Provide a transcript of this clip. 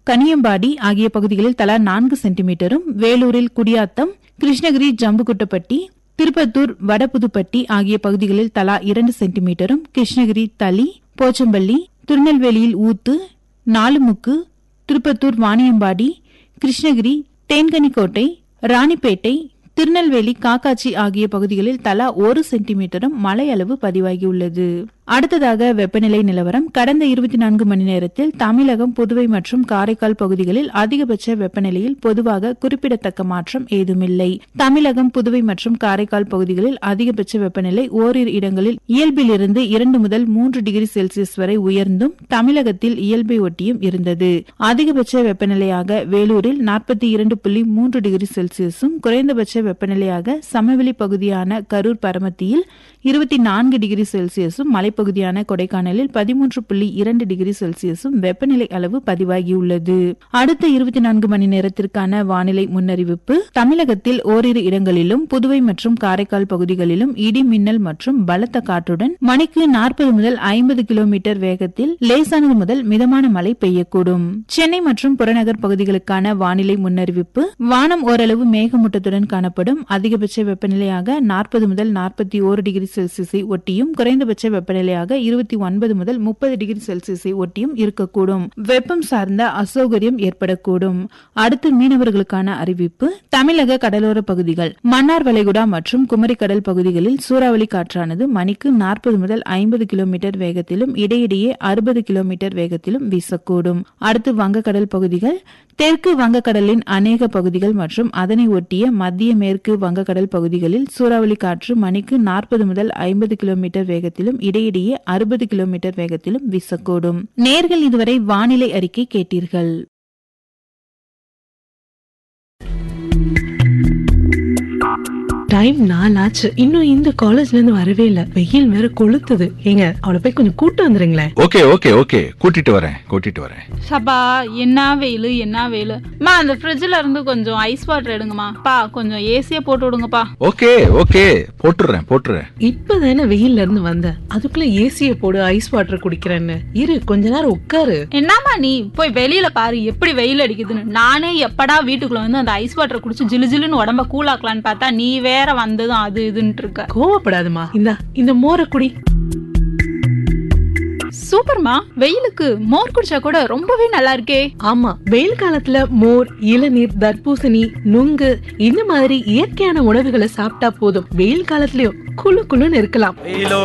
கனியம்பாடி ஆகிய பகுதிகளில் தலா நான்கு சென்டிமீட்டரும் வேலூரில் குடியாத்தம் கிருஷ்ணகிரி ஜம்புகுட்டப்பட்டி திருப்பத்தூர் வடபுதுப்பட்டி ஆகிய பகுதிகளில் தலா இரண்டு சென்டிமீட்டரும் கிருஷ்ணகிரி தளி போச்சம்பள்ளி திருநெல்வேலியில் ஊத்து நாலுமுக்கு திருப்பத்தூர் வாணியம்பாடி கிருஷ்ணகிரி தேன்கனிக்கோட்டை ராணிப்பேட்டை திருநெல்வேலி காக்காட்சி ஆகிய பகுதிகளில் தலா ஒரு சென்டிமீட்டரும் மழை அளவு பதிவாகியுள்ளது அடுத்ததாக வெப்பநிலை நிலவரம் கடந்த இருபத்தி நான்கு மணி நேரத்தில் தமிழகம் புதுவை மற்றும் காரைக்கால் பகுதிகளில் அதிகபட்ச வெப்பநிலையில் பொதுவாக குறிப்பிடத்தக்க மாற்றம் ஏதுமில்லை தமிழகம் புதுவை மற்றும் காரைக்கால் பகுதிகளில் அதிகபட்ச வெப்பநிலை ஓரிரு இடங்களில் இயல்பிலிருந்து இரண்டு முதல் மூன்று டிகிரி செல்சியஸ் வரை உயர்ந்தும் தமிழகத்தில் இயல்பை ஒட்டியும் இருந்தது அதிகபட்ச வெப்பநிலையாக வேலூரில் நாற்பத்தி இரண்டு புள்ளி மூன்று டிகிரி செல்சியஸும் குறைந்தபட்ச வெப்பநிலையாக சமவெளி பகுதியான கரூர் பரமத்தியில் இருபத்தி நான்கு டிகிரி செல்சியஸும் மலைப்பகுதியான கொடைக்கானலில் பதிமூன்று புள்ளி இரண்டு டிகிரி செல்சியஸும் வெப்பநிலை அளவு பதிவாகியுள்ளது அடுத்த இருபத்தி நான்கு மணி நேரத்திற்கான வானிலை முன்னறிவிப்பு தமிழகத்தில் ஓரிரு இடங்களிலும் புதுவை மற்றும் காரைக்கால் பகுதிகளிலும் இடி மின்னல் மற்றும் பலத்த காற்றுடன் மணிக்கு நாற்பது முதல் ஐம்பது கிலோமீட்டர் வேகத்தில் லேசானது முதல் மிதமான மழை பெய்யக்கூடும் சென்னை மற்றும் புறநகர் பகுதிகளுக்கான வானிலை முன்னறிவிப்பு வானம் ஓரளவு மேகமூட்டத்துடன் காணப்படும் அதிகபட்ச வெப்பநிலையாக நாற்பது முதல் நாற்பத்தி ஓரு டிகிரி செல்சியஸை ஒட்டியும் குறைந்தபட்ச வெப்பநிலையாக இருபத்தி ஒன்பது முதல் முப்பது டிகிரி செல்சியஸை ஒட்டியும் இருக்கக்கூடும் வெப்பம் சார்ந்த அசௌகரியம் ஏற்படக்கூடும் அடுத்து மீனவர்களுக்கான அறிவிப்பு தமிழக கடலோர பகுதிகள் மன்னார் வளைகுடா மற்றும் குமரிக்கடல் பகுதிகளில் சூறாவளி காற்றானது மணிக்கு நாற்பது முதல் ஐம்பது கிலோமீட்டர் வேகத்திலும் இடையிடையே அறுபது கிலோமீட்டர் வேகத்திலும் வீசக்கூடும் அடுத்து வங்கக்கடல் பகுதிகள் தெற்கு வங்கக்கடலின் அநேக பகுதிகள் மற்றும் அதனை ஒட்டிய மத்திய மேற்கு வங்கக்கடல் பகுதிகளில் சூறாவளி காற்று மணிக்கு நாற்பது முதல் ஐம்பது கிலோமீட்டர் வேகத்திலும் இடையிடையே அறுபது கிலோமீட்டர் வேகத்திலும் வீசக்கூடும் நேர்கள் இதுவரை வானிலை அறிக்கை கேட்டீர்கள் டைம் நாளாச்சு இன்னும் இந்த காலேஜ்ல இருந்து வரவே இல்ல வெயில் வேற கொளுத்துது ஏங்க அவளை போய் கொஞ்சம் கூட்டு வந்துருங்களேன் ஓகே ஓகே ஓகே கூட்டிட்டு வரேன் கூட்டிட்டு வரேன் சபா என்ன வெயில் என்ன வெயில் மா அந்த ஃப்ரிட்ஜ்ல இருந்து கொஞ்சம் ஐஸ் வாட்டர் எடுங்கம்மா பா கொஞ்சம் ஏசிய போட்டு விடுங்கப்பா ஓகே ஓகே போட்டுறேன் போட்டுறேன் இப்பதானே வெயில்ல இருந்து வந்த அதுக்குள்ள ஏசிய போடு ஐஸ் வாட்டர் குடிக்கிறேன்னு இரு கொஞ்ச நேரம் உட்காரு என்னம்மா நீ போய் வெளியில பாரு எப்படி வெயில் அடிக்குதுன்னு நானே எப்படா வீட்டுக்குள்ள வந்து அந்த ஐஸ் வாட்டர் குடிச்சு ஜிலு ஜிலுன்னு உடம்ப கூலாக்கலான்னு பார்த்தா நீ வேற வந்ததும் அது இதுன்ட்டு இருக்க கோவப்படாதம்மா இந்தா இந்த மோரை குடி சூப்பர்மா வெயிலுக்கு மோர் குடிச்சா கூட ரொம்பவே நல்லா இருக்கே ஆமா வெயில் காலத்துல மோர் இளநீர் தர்பூசணி நுங்கு இந்த மாதிரி இயற்கையான உணவுகளை சாப்பிட்டா போதும் வெயில் காலத்துலயும் குளு குளுன்னு இருக்கலாம் வெயிலோ